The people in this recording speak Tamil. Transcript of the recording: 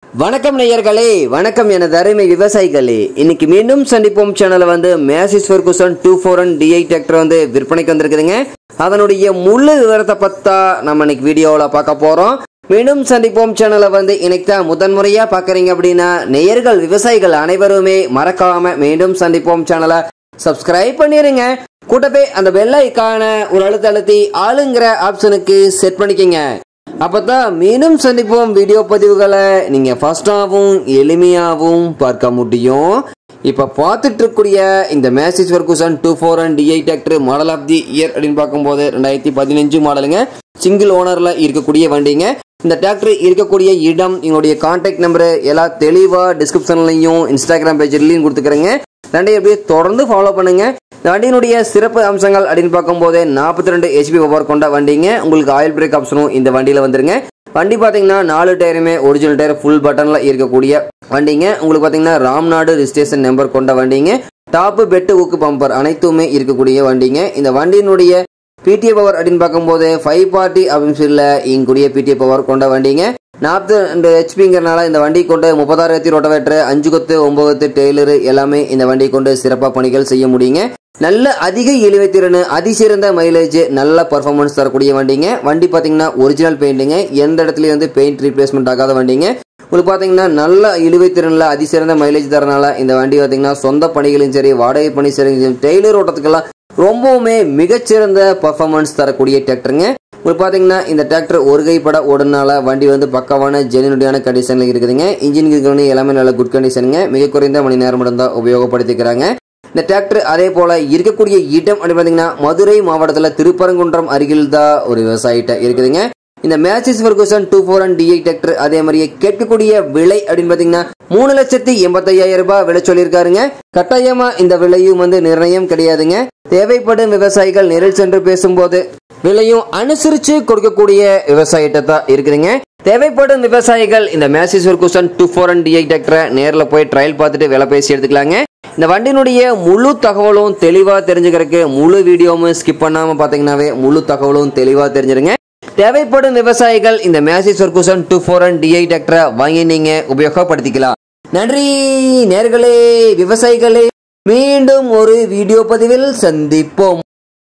வணக்கம் நேயர்களே வணக்கம் எனது அருமை விவசாயிகளே இன்னைக்கு மீண்டும் சந்திப்போம் சேனல்ல வந்து Massey Ferguson two four one DI tractor வந்து விற்பனைக்கு வந்திருக்குதுங்க அதனுடைய முழு விவரத்தை பத்தா நம்ம இன்னைக்கு வீடியோவில் பார்க்க போறோம் மீண்டும் சந்திப்போம் சேனலை வந்து இன்னைக்கு தான் முதன்முறையா பார்க்குறீங்க அப்படின்னா நேயர்கள் விவசாயிகள் அனைவருமே மறக்காம மீண்டும் சந்திப்போம் சேனலை சப்ஸ்கிரைப் பண்ணிருங்க கூட்டவே அந்த பெல் ஐக்கான ஒரு அழுத்த அழுத்தி ஆளுங்கிற ஆப்ஷனுக்கு செட் பண்ணிக்கங்க அப்பதான் மீண்டும் சந்திப்போம் வீடியோ பதிவுகளை நீங்க ஃபர்ஸ்டாகவும் எளிமையாகவும் பார்க்க முடியும் இப்ப பார்த்துட்டு இருக்கக்கூடிய இந்த Massey Ferguson two four and DI tractor model of the year அப்படின்னு பார்க்கும்போது ரெண்டாயிரத்தி பதினஞ்சு மாடலுங்க சிங்கிள் ஓனர்ல இருக்கக்கூடிய வண்டிங்க இந்த டிராக்டர் இருக்கக்கூடிய இடம் எங்களுடைய கான்டாக்ட் நம்பர் எல்லாம் தெளிவா டிஸ்கிரிப்ஷன்லையும் இன்ஸ்டாகிராம் பேஜ்லையும் கொடுத்துக்கிறேங்க ரெண்டையும் அப்படியே தொடர்ந்து ஃபாலோ பண்ணுங்க இந்த வண்டியினுடைய சிறப்பு அம்சங்கள் அப்படின்னு பார்க்கும்போது நாற்பத்தி ரெண்டு ஹெச்பி பவர் கொண்ட வண்டிங்க உங்களுக்கு ஆயில் பிரேக் ஆப்ஷனும் இந்த வண்டியில் வந்துருங்க வண்டி பார்த்தீங்கன்னா நாலு டயருமே ஒரிஜினல் டயர் ஃபுல் பட்டனில் இருக்கக்கூடிய வண்டிங்க உங்களுக்கு பார்த்தீங்கன்னா ராம்நாடு ரிஜிஸ்ட்ரேஷன் நம்பர் கொண்ட வண்டிங்க டாப்பு பெட்டு ஊக்கு பம்பர் அனைத்துமே இருக்கக்கூடிய வண்டிங்க இந்த வண்டியினுடைய பிடிஏ பவர் அப்படின்னு பார்க்கும்போது ஃபைவ் பார்ட்டி அப்படின்னு சொல்ல இங்கூடிய பிடிஏ பவர் கொண்ட வண்டிங்க நாற்பத்தி ரெண்டு ஹெச்பிங்கிறனால இந்த வண்டி கொண்டு முப்பதாயிரத்தி ரோட்டவேட்டர் அஞ்சு கொத்து ஒன்பது கொத்து டெய்லரு எல்லாமே இந்த வண்டி கொண்டு சிறப்பாக பணிகள் செய்ய முடியுங்க நல்ல அதிக இழுவைத்திறன் அதிசிறந்த மைலேஜ் நல்ல பர்ஃபார்மன்ஸ் தரக்கூடிய வண்டிங்க வண்டி பார்த்தீங்கன்னா ஒரிஜினல் பெயிண்டிங்க எந்த இடத்துலையும் வந்து பெயிண்ட் ரீப்ளேஸ்மெண்ட் ஆகாத வண்டிங்க உங்களுக்கு பார்த்தீங்கன்னா நல்ல இழுவைத்திறனில் அதிசிறந்த மைலேஜ் தரனால இந்த வண்டி பார்த்தீங்கன்னா சொந்த பணிகளும் சரி வாடகை பணி சரி டெய்லர் ஓட்டத்துக்கெல்லாம் ரொம்பவுமே மிகச்சிறந்த பர்ஃபார்மன்ஸ் தரக்கூடிய டிராக்டருங்க உங்களுக்கு பார்த்தீங்கன்னா இந்த டிராக்டர் ஒரு கைப்பட ஓடுனால வண்டி வந்து பக்கவான ஜெனினுடியான கண்டிஷனில் இருக்குதுங்க இன்ஜின் கவனி எல்லாமே நல்ல குட் கண்டிஷனுங்க மிக குறைந்த மணி நேரம் மட்டும்தான் உபயோகப்படுத்திக்கிறாங்க இந்த டிராக்டர் அதே போல இருக்கக்கூடிய இடம் அப்படின்னு பார்த்தீங்கன்னா மதுரை மாவட்டத்தில் திருப்பரங்குன்றம் அருகில் தான் ஒரு விவசாயிட்ட இருக்குதுங்க இந்த Massey Ferguson two four and DI tractor அதே மாதிரியே கேட்கக்கூடிய விலை அப்படின்னு பார்த்தீங்கன்னா மூணு லட்சத்தி எண்பத்தையாயிரம் ரூபாய் விலை சொல்லியிருக்காருங்க கட்டாயமா இந்த விலையும் வந்து நிர்ணயம் கிடையாதுங்க தேவைப்படும் விவசாயிகள் நேரில் சென்று பேசும்போது விலையும் அனுசரிச்சு கொடுக்கக்கூடிய விவசாயிட்ட தான் இருக்குதுங்க தேவைப்படும் விவசாயிகள் இந்த Massey Ferguson two four and DI டிராக்டரை நேரில் போய் ட்ரையல் பார்த்துட்டு விலை பேசி எடுத்துக்கலாங்க இந்த வண்டியினுடைய முழு தகவலும் தெளிவாக தெரிஞ்சுக்கிறதுக்கு முழு வீடியோவும் ஸ்கிப் பண்ணாமல் பார்த்தீங்கன்னாவே முழு தகவலும் தெளிவாக தெரிஞ்சிருங்க தேவைப்படும் விவசாயிகள் இந்த Massey Ferguson two four and DI டிராக்டரை வாங்கி நீங்க உபயோகப்படுத்திக்கலாம் நன்றி நேர்களே விவசாயிகளே மீண்டும் ஒரு வீடியோ பதிவில் சந்திப்போம்